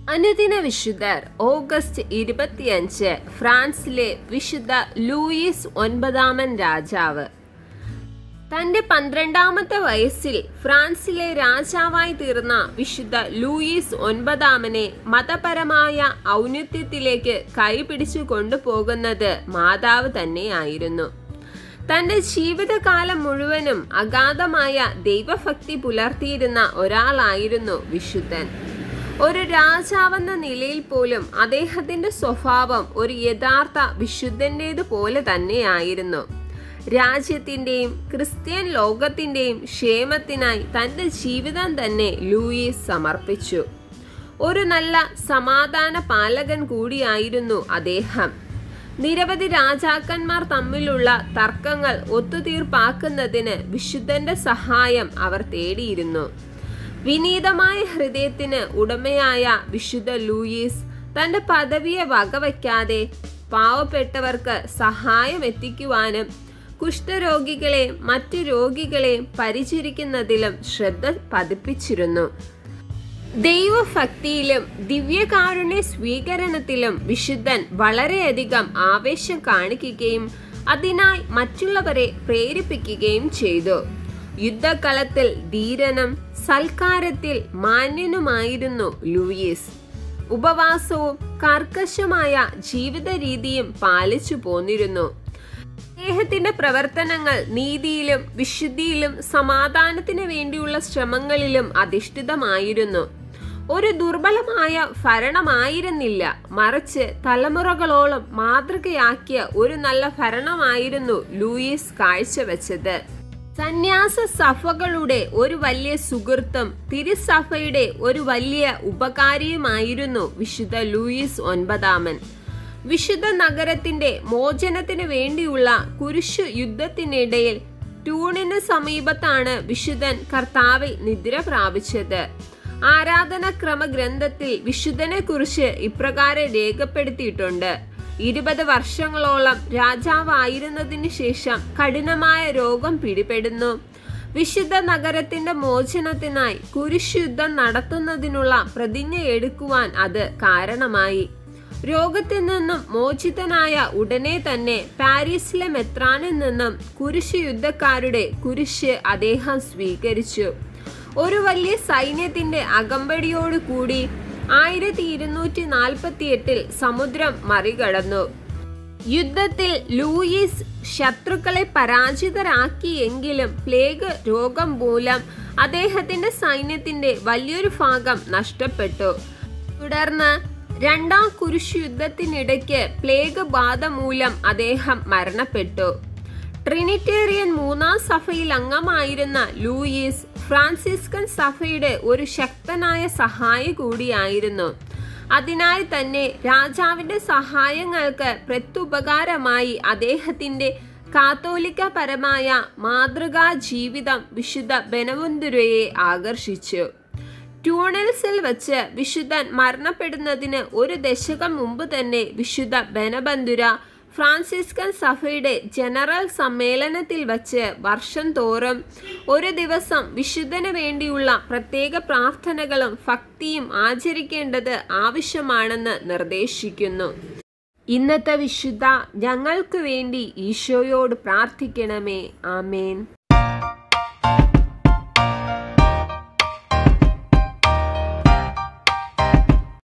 അനുദിന വിശുദ്ധർ ഓഗസ്റ്റ് ഇരുപത്തിയഞ്ച് ഫ്രാൻസിലെ വിശുദ്ധ ലൂയിസ് ഒൻപതാമൻ രാജാവ് തന്റെ പന്ത്രണ്ടാമത്തെ വയസ്സിൽ ഫ്രാൻസിലെ രാജാവായി തീർന്ന വിശുദ്ധ ലൂയിസ് ഒൻപതാമനെ മതപരമായ ഔന്നത്യത്തിലേക്ക് കൈപിടിച്ചു കൊണ്ടുപോകുന്നത് മാതാവ് തന്നെയായിരുന്നു തന്റെ ജീവിതകാലം മുഴുവനും അഗാധമായ ദൈവഭക്തി പുലർത്തിയിരുന്ന ഒരാളായിരുന്നു വിശുദ്ധൻ ഒരു രാജാവെന്ന നിലയിൽ പോലും അദ്ദേഹത്തിന്റെ സ്വഭാവം ഒരു യഥാർത്ഥ വിശുദ്ധന്റേത് പോലെ തന്നെയായിരുന്നു രാജ്യത്തിന്റെയും ക്രിസ്ത്യൻ ലോകത്തിന്റെയും ക്ഷേമത്തിനായി തന്റെ ജീവിതം തന്നെ ലൂയിസ് സമർപ്പിച്ചു ഒരു നല്ല സമാധാന പാലകൻ കൂടിയായിരുന്നു അദ്ദേഹം നിരവധി രാജാക്കന്മാർ തമ്മിലുള്ള തർക്കങ്ങൾ ഒത്തുതീർപ്പാക്കുന്നതിന് വിശുദ്ധന്റെ സഹായം അവർ തേടിയിരുന്നു വിനീതമായ ഹൃദയത്തിന് ഉടമയായ വിശുദ്ധ ലൂയിസ് തന്റെ പദവിയെ വകവയ്ക്കാതെ പാവപ്പെട്ടവർക്ക് സഹായം എത്തിക്കുവാനും കുഷ്ഠരോഗികളെ മറ്റു രോഗികളെ പരിചരിക്കുന്നതിലും ശ്രദ്ധ പതിപ്പിച്ചിരുന്നു ദൈവഭക്തിയിലും ദിവ്യകാരുണ്യ സ്വീകരണത്തിലും വിശുദ്ധൻ വളരെയധികം ആവേശം കാണിക്കുകയും അതിനായി മറ്റുള്ളവരെ പ്രേരിപ്പിക്കുകയും ചെയ്തു യുദ്ധകളത്തിൽ ധീരനും സൽക്കാരത്തിൽ മാന്യനുമായിരുന്നു ലൂയിസ് ഉപവാസവും കർക്കശമായ ജീവിത രീതിയും പാലിച്ചു പോന്നിരുന്നു അദ്ദേഹത്തിന്റെ പ്രവർത്തനങ്ങൾ നീതിയിലും വിശുദ്ധിയിലും സമാധാനത്തിന് വേണ്ടിയുള്ള ശ്രമങ്ങളിലും അധിഷ്ഠിതമായിരുന്നു ഒരു ദുർബലമായ ഭരണമായിരുന്നില്ല മറിച്ച് തലമുറകളോളം മാതൃകയാക്കിയ ഒരു നല്ല ഭരണമായിരുന്നു ലൂയിസ് കാഴ്ചവെച്ചത് സന്യാസ സഭകളുടെ ഒരു വലിയ സുഹൃത്തും തിരുസഭയുടെ ഒരു വലിയ ഉപകാരിയുമായിരുന്നു വിശുദ്ധ ലൂയിസ് ഒൻപതാമൻ വിശുദ്ധ നഗരത്തിന്റെ മോചനത്തിന് വേണ്ടിയുള്ള കുരിശു യുദ്ധത്തിനിടയിൽ ട്യൂണിന് സമീപത്താണ് വിശുദ്ധൻ കർത്താവിൽ നിദ്ര പ്രാപിച്ചത് ആരാധനക്രമ ഗ്രന്ഥത്തിൽ വിശുദ്ധനെ കുറിച്ച് ഇപ്രകാരം രേഖപ്പെടുത്തിയിട്ടുണ്ട് ഇരുപത് വർഷങ്ങളോളം രാജാവായിരുന്നതിന് ശേഷം കഠിനമായ രോഗം പിടിപെടുന്നു വിശുദ്ധ നഗരത്തിന്റെ മോചനത്തിനായി കുരിശുദ്ധം നടത്തുന്നതിനുള്ള പ്രതിജ്ഞ എടുക്കുവാൻ അത് കാരണമായി രോഗത്തിൽ നിന്നും മോചിതനായ ഉടനെ തന്നെ പാരീസിലെ മെത്രാനിൽ നിന്നും കുരിശ് യുദ്ധക്കാരുടെ കുരിശ് അദ്ദേഹം സ്വീകരിച്ചു ഒരു വലിയ സൈന്യത്തിന്റെ അകമ്പടിയോട് കൂടി ആയിരത്തി ഇരുന്നൂറ്റി നാൽപ്പത്തി എട്ടിൽ സമുദ്രം മറികടന്നു യുദ്ധത്തിൽ ലൂയിസ് ശത്രുക്കളെ പരാജിതരാക്കിയെങ്കിലും പ്ലേഗ് രോഗം മൂലം അദ്ദേഹത്തിന്റെ സൈന്യത്തിന്റെ വലിയൊരു ഭാഗം നഷ്ടപ്പെട്ടു തുടർന്ന് രണ്ടാം കുരിശ് യുദ്ധത്തിനിടയ്ക്ക് പ്ലേഗ് ബാധ മൂലം അദ്ദേഹം മരണപ്പെട്ടു ട്രിനിറ്റേറിയൻ മൂന്നാം സഭയിൽ അംഗമായിരുന്ന ലൂയിസ് ഫ്രാൻസിസ്കൻ സഭയുടെ ഒരു ശക്തനായ സഹായി കൂടിയായിരുന്നു അതിനായി തന്നെ രാജാവിന്റെ സഹായങ്ങൾക്ക് പ്രത്യുപകാരമായി അദ്ദേഹത്തിന്റെ കാത്തോലിക്കപരമായ മാതൃകാ ജീവിതം വിശുദ്ധ ബെനവന്തുരയെ ആകർഷിച്ചു ട്യൂണൽസിൽ വെച്ച് വിശുദ്ധൻ മരണപ്പെടുന്നതിന് ഒരു ദശകം മുമ്പ് തന്നെ വിശുദ്ധ ബെനബന്ധുര ഫ്രാൻസിസ്കൻ സഭയുടെ ജനറൽ സമ്മേളനത്തിൽ വച്ച് വർഷം തോറും ഒരു ദിവസം വിശുദ്ധന് വേണ്ടിയുള്ള പ്രത്യേക പ്രാർത്ഥനകളും ഭക്തിയും ആചരിക്കേണ്ടത് ആവശ്യമാണെന്ന് നിർദ്ദേശിക്കുന്നു ഇന്നത്തെ വിശുദ്ധ ഞങ്ങൾക്ക് വേണ്ടി ഈശോയോട് പ്രാർത്ഥിക്കണമേ ആമേൻ